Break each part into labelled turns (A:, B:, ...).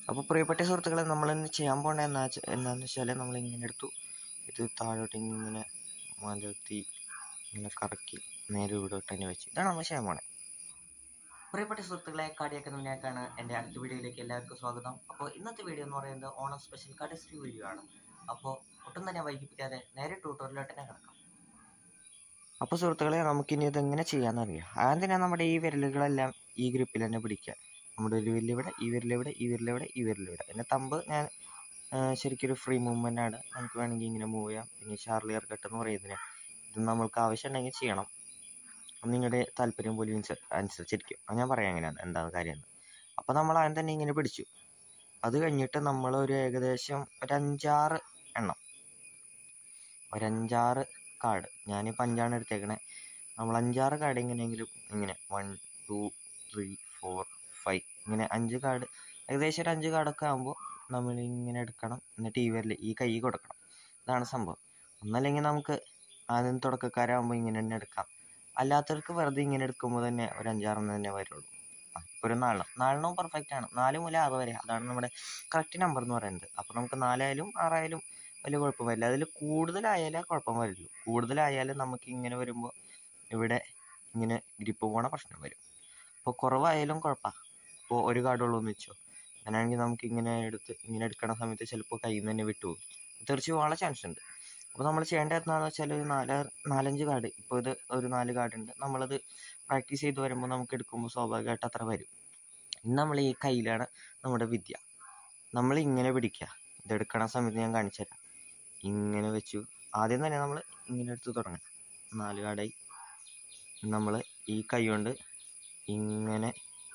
A: അപ്പോൾ പ്രിയപ്പെട്ട സുഹൃത്തുക്കളെ നമ്മൾ ഇന്ന് ചെയ്യാൻ പോകേണ്ട എന്നാ വെച്ച- എന്താണെന്ന് വെച്ചാൽ നമ്മൾ ഇങ്ങനെ എടുത്തു ഇത് താഴോട്ട് ഇങ്ങനെ മലർത്തി ഇങ്ങനെ കറക്കി നേരെ ഇവിടോട്ട് തന്നെ വെച്ച് ഇതാണ് നമ്മൾ ചെയ്യാൻ പോണേ പ്രിയപ്പെട്ട സുഹൃത്തുക്കളെ കാടിയൊക്കെ മുന്നേക്കാണ് എൻ്റെ അടുത്ത വീഡിയോയിലേക്ക് എല്ലാവർക്കും സ്വാഗതം അപ്പോൾ ഇന്നത്തെ വീഡിയോ എന്ന് പറയുന്നത് ഓണം സ്പെഷ്യൽ കടസ്ട്രി വീഡിയോ ആണ് അപ്പോൾ ഒട്ടും തന്നെ വൈകിപ്പിക്കാതെ നേരെ ട്യൂട്ടോറിയലോട്ട് തന്നെ കിടക്കാം അപ്പോൾ സുഹൃത്തുക്കളെ നമുക്കിനി ഇതെങ്ങനെ ചെയ്യാമെന്നറിയാം ആദ്യം തന്നെ നമ്മുടെ ഈ വിരലുകളെല്ലാം ഈ ഗ്രിപ്പിൽ തന്നെ പിടിക്കുക നമ്മുടെ ഒരു വിരലിവിടെ ഈ വിരലിവിടെ ഈ വിരലിവിടെ ഈ വിരലിവിടെ എൻ്റെ തമ്പ് ഞാൻ ആ, ശരിക്കൊരു ഫ്രീ മൂവ്മെൻ്റ് ആണ് നമുക്ക് വേണമെങ്കിൽ ഇങ്ങനെ മൂവ് ചെയ്യാം പിന്നെ ഷാർലിയർ കട്ട് എന്ന് പറയുന്നതിന് ഇത് നമ്മൾക്ക് ആവശ്യമുണ്ടെങ്കിൽ ചെയ്യണം അത് നിങ്ങളുടെ താല്പര്യം പോലും അനുസ- അനുസരിച്ചിരിക്കും അത് ഞാൻ പറയാം എങ്ങനെയാണ് എന്താണ് കാര്യം അപ്പോൾ നമ്മൾ ആദ്യം തന്നെ ഇങ്ങനെ പിടിച്ചു അത് കഴിഞ്ഞിട്ട് നമ്മൾ ഒരു ഏകദേശം ഒരു അഞ്ചാറ് എണ്ണം ഒരു അഞ്ചാറ് കാർഡ് ഞാനിപ്പോൾ അഞ്ചാണ് എടുത്തേക്കണേ നമ്മൾ അഞ്ചാറ് കാർഡ് എങ്ങനെയെങ്കിലും ഇങ്ങനെ one two three four five ഇങ്ങനെ അഞ്ച് കാർഡ് ഏകദേശം ഒരു അഞ്ച് കാർഡൊക്കെ ആകുമ്പോൾ നമ്മൾ ഇങ്ങനെ എടുക്കണം എന്നിട്ട് ഈ വിരൽ ഈ കൈ കൊടുക്കണം ഇതാണ് സംഭവം ഒന്നല്ലെങ്കിൽ നമുക്ക് ആദ്യം തുടക്കക്കാരാകുമ്പോൾ ഇങ്ങനെ തന്നെ എടുക്കാം അല്ലാത്തവർക്ക് വെറുതെ ഇങ്ങനെ എടുക്കുമ്പോൾ തന്നെ ഒരു അഞ്ചാറെണ്ണം തന്നെ വരുള്ളൂ ആ ഇപ്പോൾ ഒരു നാലെണ്ണം നാലെണ്ണവും പെർഫെക്റ്റ് ആണ് നാല് മുതൽ ആറ് വരെ അതാണ് നമ്മുടെ കറക്റ്റ് നമ്പർ എന്ന് പറയുന്നത് അപ്പോൾ നമുക്ക് നാലായാലും ആറായാലും വലിയ കുഴപ്പം വരില്ല അതിൽ കൂടുതലായാലേ കുഴപ്പം വരില്ലൂ കൂടുതലായാലും നമുക്ക് ഇങ്ങനെ വരുമ്പോൾ ഇവിടെ ഇങ്ങനെ ഗ്രിപ്പ് പോണ പ്രശ്നം വരും അപ്പോൾ കുറവായാലും കുഴപ്പമാണ് ഇപ്പോൾ ഒരു കാർഡുള്ളൂ എന്ന് വെച്ചോ അങ്ങനെയാണെങ്കിൽ നമുക്ക് ഇങ്ങനെ എടുത്ത് ഇങ്ങനെ എടുക്കണ സമയത്ത് ചിലപ്പോൾ കയ്യിൽ നിന്ന് തന്നെ വിട്ടുപോകും തെറിച്ച് പോകാനുള്ള ചാൻസ് ഉണ്ട് അപ്പോൾ നമ്മൾ ചെയ്യേണ്ടത് എന്താണെന്ന് വെച്ചാൽ ഒരു നാല് നാലഞ്ച് കാർഡ് ഇപ്പോൾ ഇത് ഒരു നാല് കാർഡ് ഉണ്ട് നമ്മളത് പ്രാക്ടീസ് ചെയ്ത് വരുമ്പോൾ നമുക്ക് എടുക്കുമ്പോൾ സ്വാഭാവികമായിട്ട് അത്ര വരും ഇന്ന് നമ്മൾ ഈ കയ്യിലാണ് നമ്മുടെ വിദ്യ നമ്മൾ ഇങ്ങനെ പിടിക്കുക ഇതെടുക്കണ സമയത്ത് ഞാൻ കാണിച്ചു തരാം ഇങ്ങനെ വെച്ചു ആദ്യം തന്നെ നമ്മൾ ഇങ്ങനെ എടുത്ത് തുടങ്ങാം നാല് കാർഡായി നമ്മൾ ഈ കൈ കൊണ്ട് ഇങ്ങനെ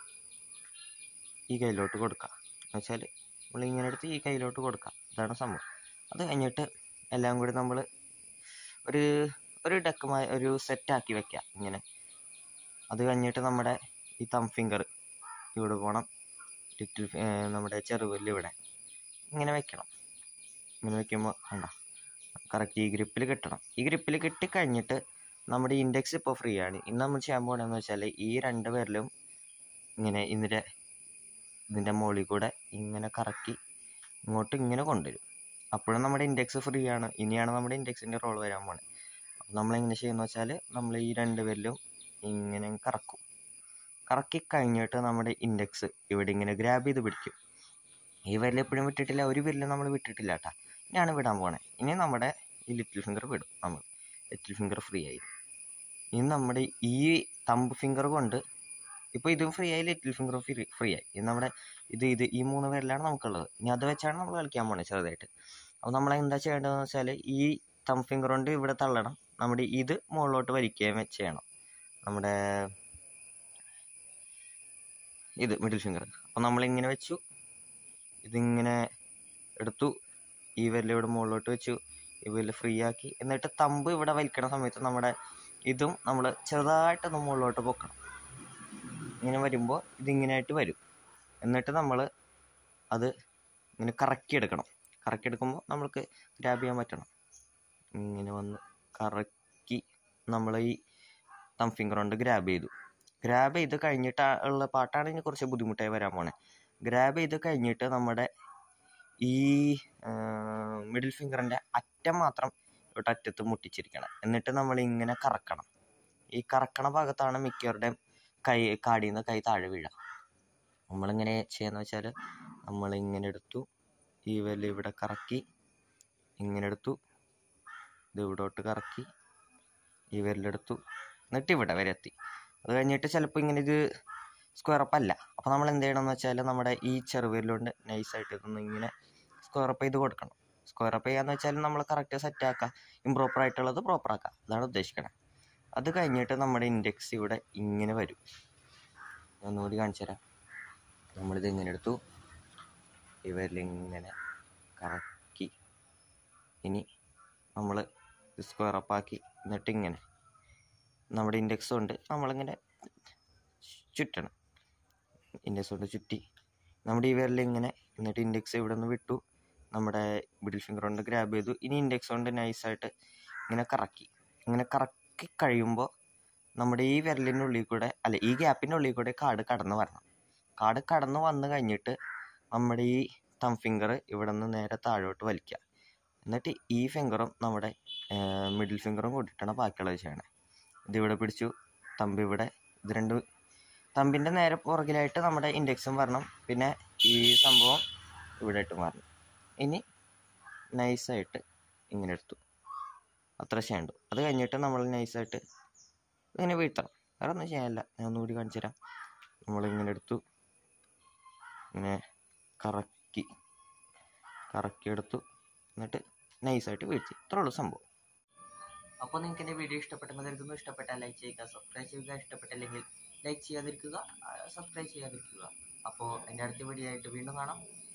A: ഈ കയ്യിലോട്ട് കൊടുക്കുക എന്ന് വെച്ചാൽ നമ്മൾ ഇങ്ങനെ എടുത്ത് ഈ കയ്യിലോട്ട് കൊടുക്കുക ഇതാണ് സംഭവം അത് കഴിഞ്ഞിട്ട് എല്ലാം കൂടി നമ്മൾ ഒരു ഒരു ഡെക്കുമായി ഒരു സെറ്റാക്കി വെക്കുക ഇങ്ങനെ അത് കഴിഞ്ഞിട്ട് നമ്മുടെ ഈ തം ഫിംഗർ ഇവിടെ പോകണം ലിറ്റിൽ ഫി- ഏർ നമ്മുടെ ചെറുവിരൽ ഇവിടെ ഇങ്ങനെ വെക്കണം ഇങ്ങനെ വെക്കുമ്പോൾ വേണ്ട കറക്റ്റ് ഈ ഗ്രിപ്പിൽ കിട്ടണം ഈ ഗ്രിപ്പിൽ കിട്ടിക്കഴിഞ്ഞിട്ട് നമ്മുടെ ഇൻഡെക്സ് ഇപ്പോൾ ഫ്രീ ആണ് ഇന്ന് നമ്മൾ ചെയ്യാൻ പോകണമെന്ന് വെച്ചാൽ ഈ രണ്ട് പേരിലും ഇങ്ങനെ ഇതിൻ്റെ ഇതിൻ്റെ മുകളിൽ കൂടെ ഇങ്ങനെ കറക്കി ഇങ്ങോട്ട് ഇങ്ങനെ കൊണ്ടുവരും അപ്പോഴും നമ്മുടെ ഇൻഡെക്സ് ഫ്രീ ആണ് ഇനിയാണ് നമ്മുടെ ഇൻഡെക്സിൻ്റെ റോൾ വരാൻ പോണത് അപ്പോൾ നമ്മൾ എങ്ങനെ ചെയ്യുന്നത് വെച്ചാൽ നമ്മൾ ഈ രണ്ട് പേരിലും ഇങ്ങനെ കറക്കും കറക്കി കഴിഞ്ഞിട്ട് നമ്മുടെ ഇൻഡെക്സ് ഇവിടെ ഇങ്ങനെ ഗ്രാബ് ചെയ്ത് പിടിക്കും ഈ വിരൽ എപ്പോഴും വിട്ടിട്ടില്ല ഒരു വിരൽ നമ്മൾ വിട്ടിട്ടില്ല കേട്ടാ ഇനിയാണ് വിടാൻ പോണേ ഇനി നമ്മുടെ ഈ ലിറ്റിൽ ഫിംഗർ വിടും നമ്മൾ ലിറ്റിൽ ഫിംഗർ ഫ്രീ ആയി ഇനി നമ്മുടെ ഈ തമ്പ് ഫിംഗർ കൊണ്ട് ഇപ്പോൾ ഇതും ഫ്രീ ആയി ലിറ്റിൽ ഫിംഗർ ഫ്രീ ഫ്രീ ആയി ഇത് നമ്മുടെ ഇത് ഇത് ഈ മൂന്ന് പേരിലാണ് നമുക്കുള്ളത് ഇനി അത് വെച്ചാണ് നമ്മൾ കളിക്കാൻ പോണത് ചെറുതായിട്ട് അപ്പോൾ നമ്മൾ എന്താ ചെയ്യേണ്ടതെന്ന് വെച്ചാൽ ഈ തം ഫിംഗർ കൊണ്ട് ഇവിടെ തള്ളണം നമ്മുടെ ഇത് മുകളിലോട്ട് വലിക്കുകയും വെ- ചെയ്യണം നമ്മുടെ ഇത് മിഡിൽ ഫിംഗർ അപ്പോൾ നമ്മളിങ്ങനെ വെച്ചു ഇതിങ്ങനെ എടുത്തു ഈ വിരൽ ഇവിടെ മുകളിലോട്ട് വെച്ചു ഈ വിരൽ ഫ്രീ ആക്കി എന്നിട്ട് തമ്പ് ഇവിടെ വലിക്കണ സമയത്ത് നമ്മുടെ ഇതും നമ്മൾ ചെറുതായിട്ടൊന്ന് മുകളിലോട്ട് പൊക്കണം ഇങ്ങനെ വരുമ്പോൾ ഇതിങ്ങനെയായിട്ട് വരും എന്നിട്ട് നമ്മൾ അത് ഇങ്ങനെ കറക്കി എടുക്കണം കറക്കി എടുക്കുമ്പോൾ നമ്മൾക്ക് ഗ്രാബ് ചെയ്യാൻ പറ്റണം ഇങ്ങനെ വന്ന് കറക്കി നമ്മൾ ഈ തം ഫിംഗർ കൊണ്ട് ഗ്രാബ് ചെയ്തു ഗ്രാബ് ചെയ്ത് കഴിഞ്ഞിട്ട് ആ- ഉള്ള പാട്ടാണ് ഇനി കുറച്ച് ബുദ്ധിമുട്ടായി വരാൻ പോണേ ഗ്രാബ് ചെയ്ത് കഴിഞ്ഞിട്ട് നമ്മുടെ ഈ മിഡിൽ ഫിംഗറിൻ്റെ അറ്റം മാത്രം ഇവിടെ അറ്റത്ത് മുട്ടിച്ചിരിക്കണം എന്നിട്ട് നമ്മൾ ഇങ്ങനെ കറക്കണം ഈ കറക്കണ ഭാഗത്താണ് മിക്കവരുടെയും കൈ കാടിയിൽ നിന്ന് കൈ താഴെ വീഴുക നമ്മളിങ്ങനെ ചെയ്യാന്ന് വെച്ചാൽ നമ്മളിങ്ങനെ എടുത്തു ഈ വിരൽ ഇവിടെ കറക്കി ഇങ്ങനെ എടുത്തു ഇത് ഇവിടോട്ട് കറക്കി ഈ വിരലെടുത്തു എന്നിട്ട് ഇവിടെ വരെ എത്തി അത് കഴിഞ്ഞിട്ട് ചിലപ്പോൾ ഇങ്ങനെ ഇത് സ്ക്വയർ അപ്പ് അല്ല അപ്പോൾ നമ്മൾ എന്ത് ചെയ്യണം എന്ന് വെച്ചാൽ നമ്മുടെ ഈ ചെറുവിരലുകൊണ്ട് നൈസായിട്ട് ഇതൊന്ന് ഇങ്ങനെ സ്ക്വയർ അപ്പ് ചെയ്ത് കൊടുക്കണം സ്ക്വയർ അപ്പ് ചെയ്യാന്ന് വെച്ചാൽ നമ്മൾ കറക്റ്റ് സെറ്റ് ആക്കുക ഇംപ്രോപ്പർ ആയിട്ടുള്ളത് പ്രോപ്പർ ആക്കുക അതാണ് ഉദ്ദേശിക്കണത് അത് കഴിഞ്ഞിട്ട് നമ്മുടെ ഇൻഡെക്സ് ഇവിടെ ഇങ്ങനെ വരും ഞാൻ ഒന്നുകൂടി കാണിച്ചു തരാം നമ്മളിത് ഇങ്ങനെ എടുത്തു ഇവരിലിങ്ങനെ കറക്കി ഇനി നമ്മൾ സ്ക്വയർ അപ്പ് ആക്കി എന്നിട്ട് ഇങ്ങനെ നമ്മുടെ ഇൻഡെക്സ് കൊണ്ട് നമ്മളിങ്ങനെ ചുറ്റണം ഇൻഡെക്സ് കൊണ്ട് ചുറ്റി നമ്മുടെ ഈ വിരൽ ഇങ്ങനെ എന്നിട്ട് ഇൻഡെക്സ് ഇവിടെ നിന്ന് വിട്ടു നമ്മുടെ മിഡിൽ ഫിംഗർ കൊണ്ട് ഗ്രാബ് ചെയ്തു ഇനി ഇൻഡെക്സ് കൊണ്ട് നൈസായിട്ട് ഇങ്ങനെ കറക്കി ഇങ്ങനെ കറക്കി കഴിയുമ്പോൾ നമ്മുടെ ഈ വിരലിൻ്റെ ഉള്ളിൽ കൂടെ അല്ല ഈ ഗ്യാപ്പിൻ്റെ ഉള്ളിൽ കൂടെ കാട് കടന്ന് വരണം കാട് കടന്ന് വന്നു കഴിഞ്ഞിട്ട് നമ്മുടെ ഈ തം ഫിംഗർ ഇവിടെ നിന്ന് നേരെ താഴോട്ട് വലിക്കുക എന്നിട്ട് ഈ ഫിംഗറും നമ്മുടെ മിഡിൽ ഫിംഗറും കൂട്ടിയിട്ടാണ് ബാക്കിയുള്ളത് ചെയ്യണേ ഇതിവിടെ പിടിച്ചു തമ്പ് ഇവിടെ ഇത് രണ്ട് തമ്പിൻ്റെ നേരെ പുറകിലായിട്ട് നമ്മുടെ ഇൻഡെക്സും വരണം പിന്നെ ഈ സംഭവം ഇവിടെ ഇട്ട് മാറണം ഇനി നൈസായിട്ട് ഇങ്ങനെ എടുത്തു അത്ര ചെയ്യണ്ടു അത് കഴിഞ്ഞിട്ട് നമ്മൾ നൈസായിട്ട് ഇങ്ങനെ വീഴ്ത്തണം വേറെ ഒന്നും ചെയ്യാനില്ല ഞാൻ ഒന്നുകൂടി കാണിച്ചു തരാം നമ്മളിങ്ങനെ എടുത്തു ഇങ്ങനെ കറക്കി കറക്കി എടുത്തു എന്നിട്ട് നൈസായിട്ട് വീഴ്ത്തി ഇത്രേ ഉള്ളൂ സംഭവം അപ്പോൾ നിങ്ങൾക്ക് എൻ്റെ വീഡിയോ ഇഷ്ടപ്പെട്ടെന്ന് കരുതുന്നു ഇഷ്ടപ്പെട്ടാൽ ലൈക്ക് ചെയ്യുക സബ്സ്ക്രൈബ് ചെയ്യുക ഇഷ്ടപ്പെട്ടില്ലെങ്കിൽ ലൈക്ക് ചെയ്യാതിരിക്കുക സബ്സ്ക്രൈബ് ചെയ്യാതിരിക്കുക അപ്പോൾ എൻ്റെ അടുത്ത വീഡിയോ ആയിട്ട് വീണ്ടും കാണാം